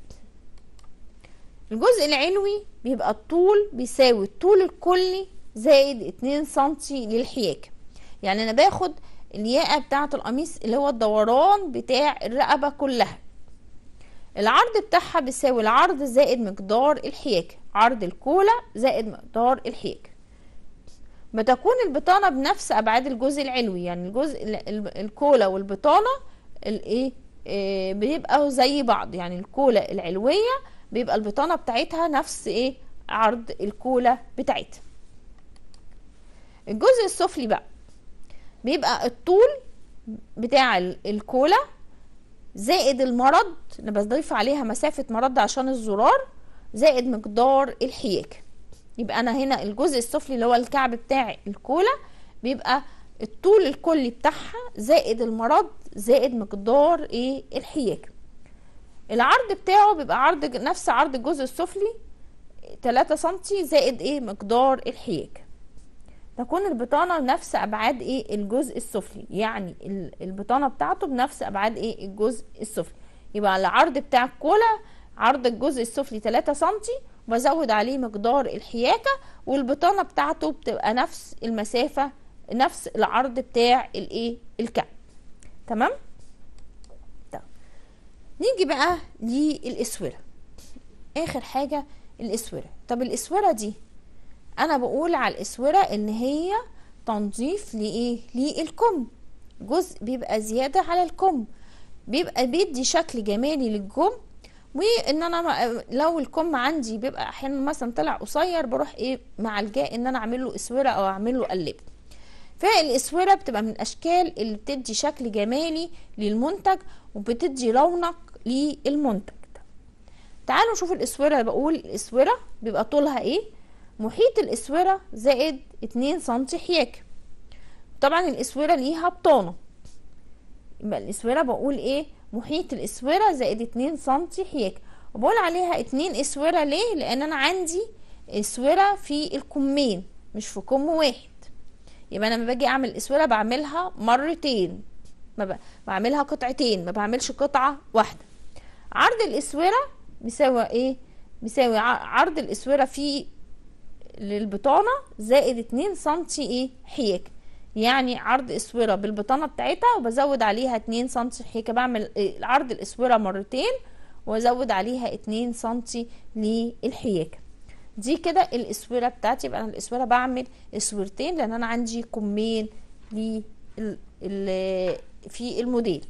الجزء العلوي بيبقى الطول بيساوي الطول الكلي زائد 2 سنتي للحياكة يعني انا باخد الياقة بتاعة القميص اللي هو الدوران بتاع الرقبة كلها العرض بتاعها بيساوي العرض زائد مقدار الحياكة عرض الكولا زائد مقدار الحياكة بتكون البطانة بنفس ابعاد الجزء العلوي يعني الجزء الكولا والبطانة الايه بيبقوا زي بعض يعني الكولا العلوية بيبقى البطانه بتاعتها نفس ايه عرض الكولا بتاعتها الجزء السفلي بقى بيبقى الطول بتاع الكولا زائد المرض انا بضيف عليها مسافه مرض عشان الزرار زائد مقدار الحياكه يبقى انا هنا الجزء السفلي اللي هو الكعب بتاع الكولا بيبقى الطول الكلي بتاعها زائد المرض زائد مقدار ايه الحياكه العرض بتاعه بيبقى عرض نفس عرض الجزء السفلي 3 سنتي زائد ايه مقدار الحياك تكون البطانه بنفس ابعاد ايه الجزء السفلي يعني البطانه بتاعته بنفس ابعاد ايه الجزء السفلي يبقى العرض بتاع الكولا عرض الجزء السفلي 3 سنتي وبزود عليه مقدار الحياكه والبطانه بتاعته بتبقى نفس المسافه نفس العرض بتاع الايه الكعب تمام طب نيجي بقى للاسوره اخر حاجه الاسوره طب الاسوره دي انا بقول على الاسوره ان هي تنظيف لايه للكم جزء بيبقى زياده على الكم بيبقى بيدي شكل جمالي للجم وان انا لو الكم عندي بيبقى احيانا مثلا طلع قصير بروح ايه مع الجاء ان انا اعمل له اسوره او اعمل له قلب فالاسوره بتبقى من الاشكال اللي بتدي شكل جمالي للمنتج وبتدي رونق للمنتج تعالوا نشوف الاسوره بقول الاسوره بيبقى طولها ايه محيط الاسوره زائد 2 سم حياك طبعا الاسوره ليها بطانه يبقى الاسوره بقول ايه محيط الاسوره زائد 2 سم حياك وبقول عليها 2 اسوره ليه لان انا عندي اسوره في الكمين مش في كم واحد يبقى انا لما باجي اعمل اسوره بعملها مرتين ما بعملها قطعتين ما بعملش قطعه واحده عرض الاسوره بيساوي ايه بيساوي عرض الاسوره في للبطانه زائد 2 سم ايه حياك يعني عرض اسوره بالبطانه بتاعتها وبزود عليها 2 سم حياكه بعمل عرض الاسوره مرتين وازود عليها 2 سم للحياكه دي كده الاسوره بتاعتي يبقى انا الاسوره بعمل اسورتين لان انا عندي كمين في الموديل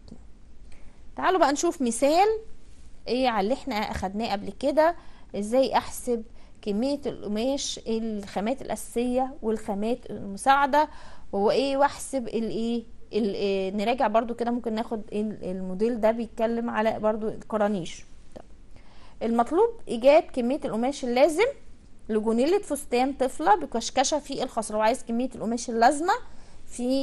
تعالوا بقى نشوف مثال ايه على اللي احنا اخدناه قبل كده ازاي احسب كمية القماش الخامات الاساسية والخامات المساعدة وايه واحسب الايه نراجع برضو كده ممكن ناخد الموديل ده بيتكلم على برضو القرانيش المطلوب ايجاد كمية القماش اللازم لجونيلة فستان طفلة بكشكشة في الخصر وعايز كمية القماش اللازمة في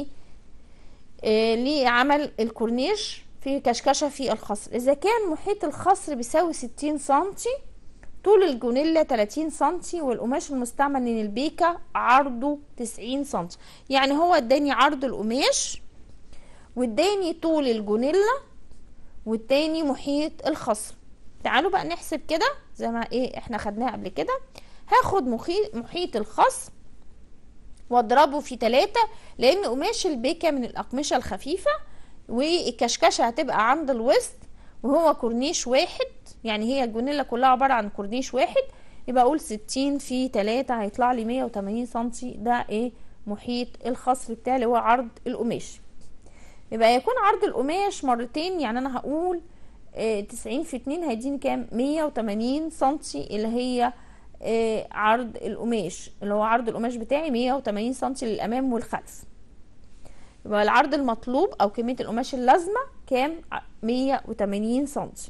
آه لعمل الكورنيش في كشكشة في الخصر إذا كان محيط الخصر بيساوي ستين سنتي طول الجونيلا 30 سنتي والقماش المستعمل من البيكة عرضه 90 سنتي يعني هو اداني عرض القماش واداني طول الجونيلا والتاني محيط الخصر تعالوا بقى نحسب كده زي ما ايه احنا خدناها قبل كده هاخد محيط, محيط الخصر واضربه في تلاتة لان قماش البيكة من الاقمشة الخفيفة والكشكشة هتبقى عند الوسط وهو كورنيش واحد يعني هي الجونيلا كلها عبارة عن كورنيش واحد يبقى اقول ستين في تلاتة هيطلع لي مية وتمانين سنتي ده ايه محيط الخصر بتاعي اللي هو عرض القماش يبقى يكون عرض القماش مرتين يعني انا هقول تسعين في اتنين هيديني كام مية وتمانين سنتي اللي هي اه عرض القماش اللي هو عرض القماش بتاعي مية وتمانين سنتي للامام والخلف يبقى العرض المطلوب او كمية القماش اللازمة كام مية وتمانين سنتي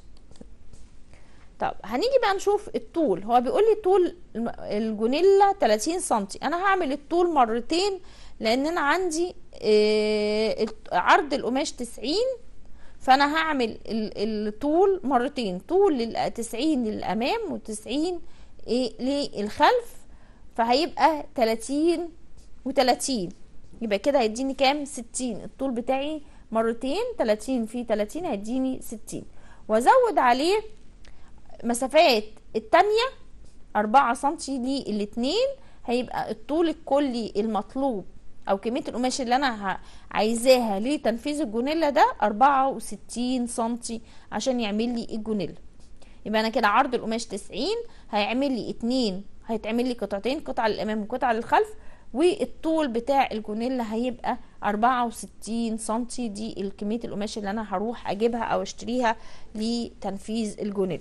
طب هنيجي بقى نشوف الطول هو بيقول لي طول الجونيلا 30 سنتي انا هعمل الطول مرتين لان انا عندي اه عرض القماش 90 فانا هعمل الطول مرتين طول 90 للامام و90 إيه للخلف فهيبقى 30 و30 يبقى كده هيديني كام 60 الطول بتاعي مرتين 30 في 30 هيديني 60 وازود عليه مسافات التانية أربعة سنتي للاتنين هيبقى الطول الكلي المطلوب او كمية القماش اللي انا عايزاها لتنفيذ الجونيلا ده أربعة وستين سنتي عشان يعمل لي الجونيلا يبقى انا كده عرض القماش تسعين هيعمل لي اتنين هيتعمل لي قطعتين قطعة للامام وقطعة للخلف والطول بتاع الجونيلا هيبقى أربعة وستين سنتي دي كمية القماش اللي انا هروح اجيبها او اشتريها لتنفيذ الجونيلا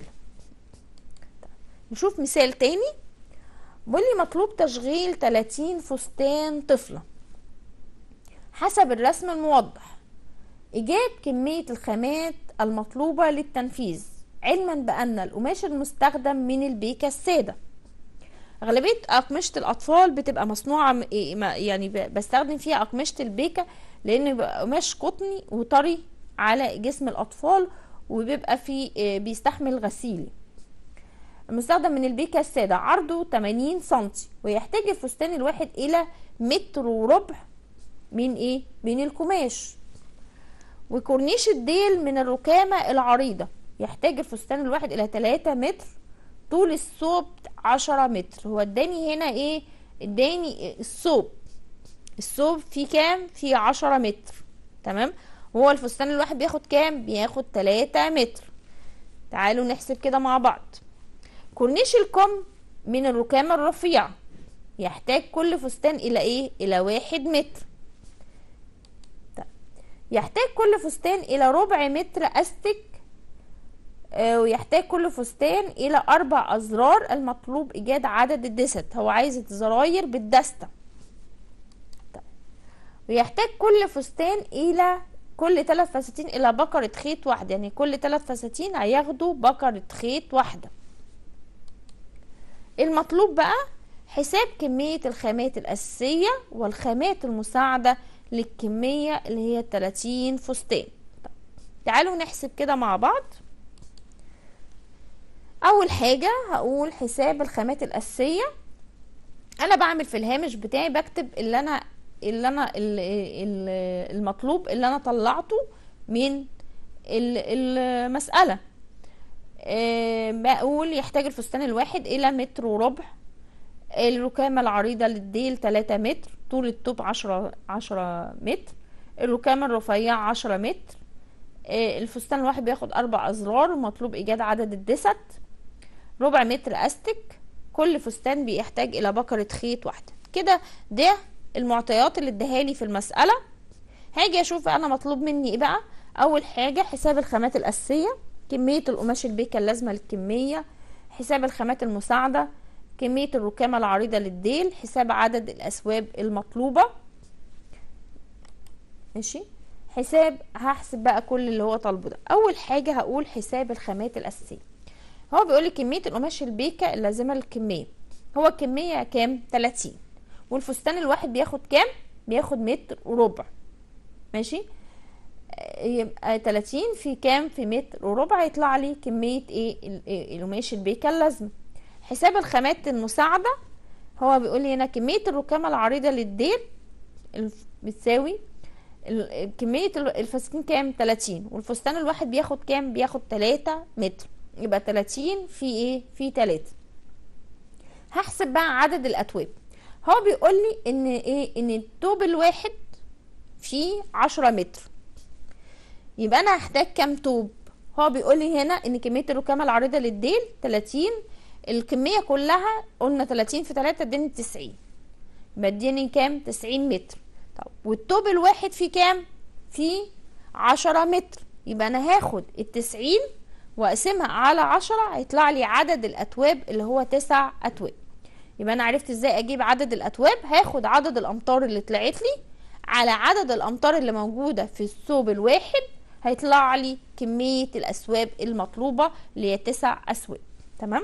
نشوف مثال تاني بيقول لي مطلوب تشغيل 30 فستان طفلة حسب الرسم الموضح إيجاد كمية الخامات المطلوبة للتنفيذ علما بأن القماش المستخدم من البيكة السادة أغلبية أقمشة الأطفال بتبقى مصنوعة يعني بستخدم فيها أقمشة البيكة لأن قماش قطني وطري على جسم الأطفال وبيبقى فيه آه، بيستحمل غسيل المستخدم من البيكا السادة عرضه 80 سنتي ويحتاج الفستان الواحد إلى متر وربع من إيه؟ من القماش وكورنيش الديل من الركامة العريضة يحتاج الفستان الواحد إلى 3 متر طول الثوب 10 متر هو اداني هنا ايه اداني الثوب الثوب فيه كام فيه 10 متر تمام هو الفستان الواحد بياخد كام بياخد 3 متر تعالوا نحسب كده مع بعض كورنيش الكم من الركامة الرفيعة يحتاج كل فستان إلى إيه؟ إلى واحد متر طيب. يحتاج كل فستان إلى ربع متر أستك آه، ويحتاج كل فستان إلى أربع أزرار المطلوب إيجاد عدد الدست هو عايز الزراير بالدستة طيب. ويحتاج كل فستان إلى كل ثلاث فساتين إلى بكرة خيط واحدة يعني كل ثلاث فساتين هياخدوا بكرة خيط واحدة المطلوب بقى حساب كمية الخامات الأساسية والخامات المساعدة للكمية اللي هي 30 فستان طيب. تعالوا نحسب كده مع بعض أول حاجة هقول حساب الخامات الأساسية أنا بعمل في الهامش بتاعي بكتب اللي أنا اللي أنا ال- ال- المطلوب اللي أنا طلعته من ال- المسألة آه، بقول يحتاج الفستان الواحد الى متر وربع الركامة العريضة للديل 3 متر طول الطوب 10 10 متر الركامة الرفيعة 10 متر آه، الفستان الواحد بياخد اربع ازرار ومطلوب ايجاد عدد الدست ربع متر استك كل فستان بيحتاج الى بكرة خيط واحدة كده ده المعطيات اللي اداهالي في المسألة هاجي اشوف انا مطلوب مني ايه بقى اول حاجة حساب الخامات الاساسية كمية القماش البيكا اللازمة للكمية حساب الخامات المساعدة كمية الركامة العريضة للديل حساب عدد الأسواب المطلوبة ماشي حساب هحسب بقى كل اللي هو طالبه ده أول حاجة هقول حساب الخامات الأساسية هو بيقول لي كمية القماش البيكا اللازمة للكمية هو الكمية كام 30 والفستان الواحد بياخد كام بياخد متر وربع ماشي يبقى 30 في كام في متر وربع يطلع لي كمية ايه ال- إيه القماش البيكا اللازمة حساب الخامات المساعدة هو بيقول لي هنا كمية الركامة العريضة للديل الف- بتساوي ال- كمية ال- الفساتين كام 30 والفستان الواحد بياخد كام بياخد 3 متر يبقى 30 في ايه في 3 هحسب بقى عدد الأتواب هو بيقول لي ان ايه ان التوب الواحد فيه 10 متر يبقى انا هحتاج كام طوب هو بيقول لي هنا ان كميه الركامه العريضه للديل 30 الكميه كلها قلنا 30 في 3 اداني 90 يبقى اديني كام 90 متر طب والطوب الواحد فيه كام فيه 10 متر يبقى انا هاخد ال 90 واقسمها على 10 هيطلع لي عدد الاتواب اللي هو 9 اتواب يبقى انا عرفت ازاي اجيب عدد الاتواب هاخد عدد الامتار اللي طلعت لي على عدد الامتار اللي موجوده في الثوب الواحد هيطلع لي كميه الاسواب المطلوبه اللي هي تسع اسواب تمام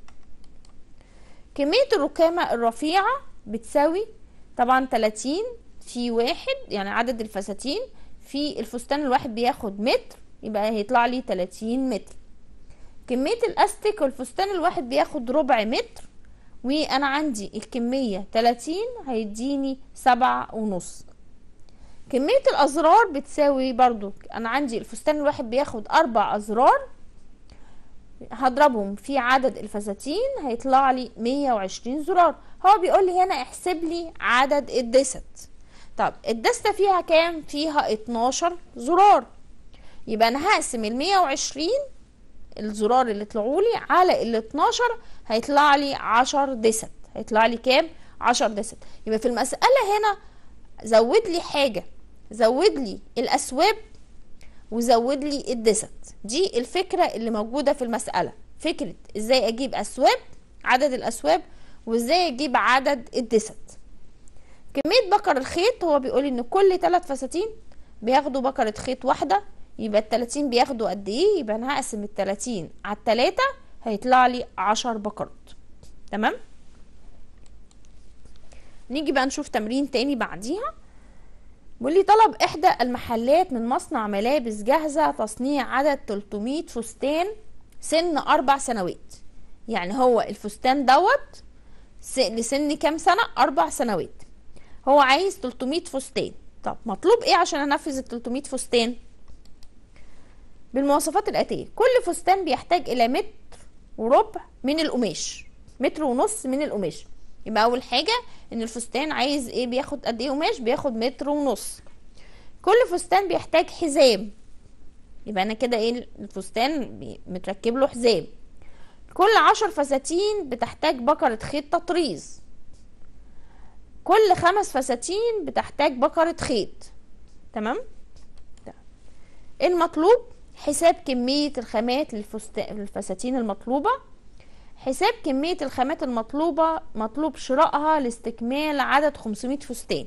كميه الركامه الرفيعه بتساوي طبعا 30 في واحد يعني عدد الفساتين في الفستان الواحد بياخد متر يبقى هيطلع لي 30 متر كمية الأستك والفستان الواحد بياخد ربع متر وأنا عندي الكمية 30 هيديني سبعة ونص كمية الأزرار بتساوي برضو أنا عندي الفستان الواحد بياخد أربع أزرار هضربهم في عدد الفساتين هيطلع لي 120 زرار هو بيقول لي هنا احسب لي عدد الدست طب الدستة فيها كام فيها 12 زرار يبقى انا هقسم ال 120 الزرار اللي طلعوا لي على ال 12 هيطلع لي 10 دست هيطلع لي كام 10 دست يبقى في المسألة هنا زود لي حاجة زود لي الأسواب وزود لي الدست دي الفكرة اللي موجودة في المسألة فكرة ازاي اجيب اسواب عدد الاسواب وازاي اجيب عدد الدست كمية بكر الخيط هو بيقول ان كل ثلاث فساتين بياخدوا بكرة خيط واحدة يبقى التلاتين بياخدوا قد ايه يبقى انا هقسم التلاتين على التلاتة هيطلع لي عشر بكرات تمام نيجي بقى نشوف تمرين تاني بعديها بيقول لي طلب احدى المحلات من مصنع ملابس جاهزة تصنيع عدد 300 فستان سن اربع سنوات يعني هو الفستان دوت س- لسن كام سنة اربع سنوات هو عايز 300 فستان طب مطلوب ايه عشان انفذ ال 300 فستان بالمواصفات الاتيه كل فستان بيحتاج الى متر وربع من القماش متر ونص من القماش يبقى اول حاجه ان الفستان عايز ايه بياخد قد ايه قماش بياخد متر ونص كل فستان بيحتاج حزام يبقى انا كده ايه الفستان بي- متركب له حزام كل عشر فساتين بتحتاج بكرة خيط تطريز كل خمس فساتين بتحتاج بكرة خيط تمام ده. المطلوب حساب كمية الخامات للفست- للفساتين المطلوبة حساب كمية الخامات المطلوبة مطلوب شرائها لاستكمال عدد 500 فستان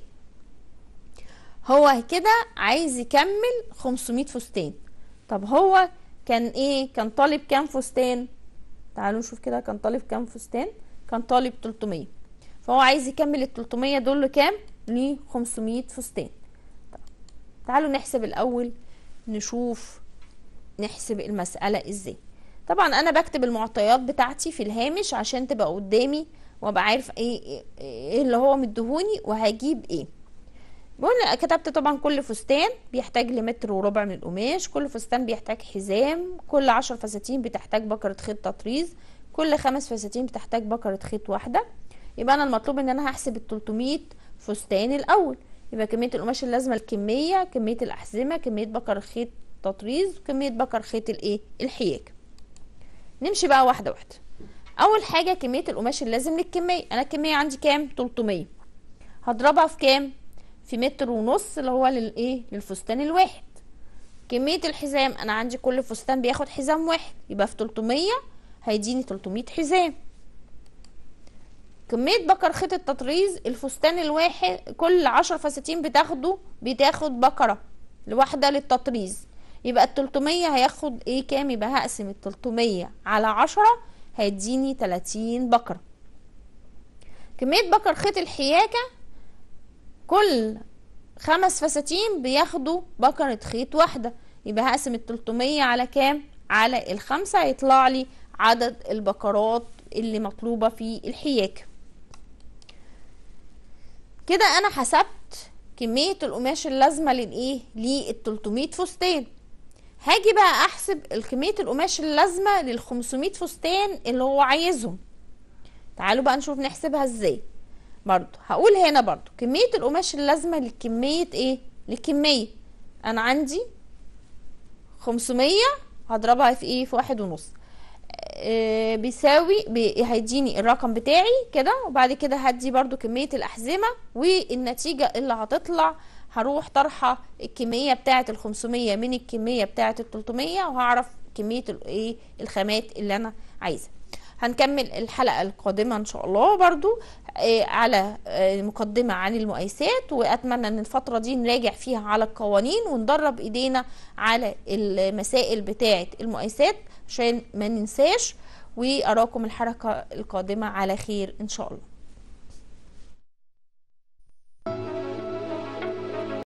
هو كده عايز يكمل 500 فستان طب هو كان ايه كان طالب كام فستان تعالوا نشوف كده كان طالب كام فستان كان طالب 300 فهو عايز يكمل ال 300 دول لكام ل 500 فستان طب تعالوا نحسب الاول نشوف نحسب المسألة ازاي طبعا انا بكتب المعطيات بتاعتي في الهامش عشان تبقى قدامي وابقى عارف ايه ايه اللي هو مديهوني وهجيب ايه قلنا كتبت طبعا كل فستان بيحتاج لمتر وربع من القماش كل فستان بيحتاج حزام كل عشر فساتين بتحتاج بكرة خيط تطريز كل خمس فساتين بتحتاج بكرة خيط واحدة يبقى انا المطلوب ان انا هحسب ال 300 فستان الاول يبقى كمية القماش اللازمة الكمية كمية الأحزمة كمية بكر خيط تطريز وكمية بكر خيط الايه الحياك نمشي بقى واحدة واحدة أول حاجة كمية القماش اللازم للكمية أنا الكمية عندي كام 300 هضربها في كام في متر ونص اللي هو للايه للفستان الواحد كمية الحزام أنا عندي كل فستان بياخد حزام واحد يبقى في 300 هيديني 300 حزام كمية بكر خيط التطريز الفستان الواحد كل عشر فساتين بتاخده بتاخد بكرة الواحدة للتطريز يبقى ال 300 هياخد ايه كام يبقى هقسم ال 300 على 10 هيديني 30 بكرة كمية بكر خيط الحياكة كل خمس فساتين بياخدوا بكرة خيط واحدة يبقى هقسم ال 300 على كام على الخمسة هيطلع لي عدد البكرات اللي مطلوبة في الحياكة كده انا حسبت كمية القماش اللازمة للايه لل 300 فستان هاجي بقى احسب كمية القماش اللازمة لل 500 فستان اللي هو عايزهم تعالوا بقى نشوف نحسبها ازاي برضو هقول هنا برضو كمية القماش اللازمة لكمية ايه لكمية انا عندي 500 هضربها في ايه في واحد ونص آه بيساوي بي هيديني الرقم بتاعي كده وبعد كده هدي برضو كمية الأحزمة والنتيجة اللي هتطلع هروح طرحة الكمية بتاعة ال 500 من الكمية بتاعة ال 300 وهعرف كمية الايه الخامات اللي انا عايزة هنكمل الحلقة القادمة ان شاء الله برضو آه على آه مقدمة عن المقايسات واتمنى ان الفترة دي نراجع فيها على القوانين وندرب ايدينا على المسائل بتاعة المقايسات عشان ما ننساش واراكم الحركة القادمة على خير ان شاء الله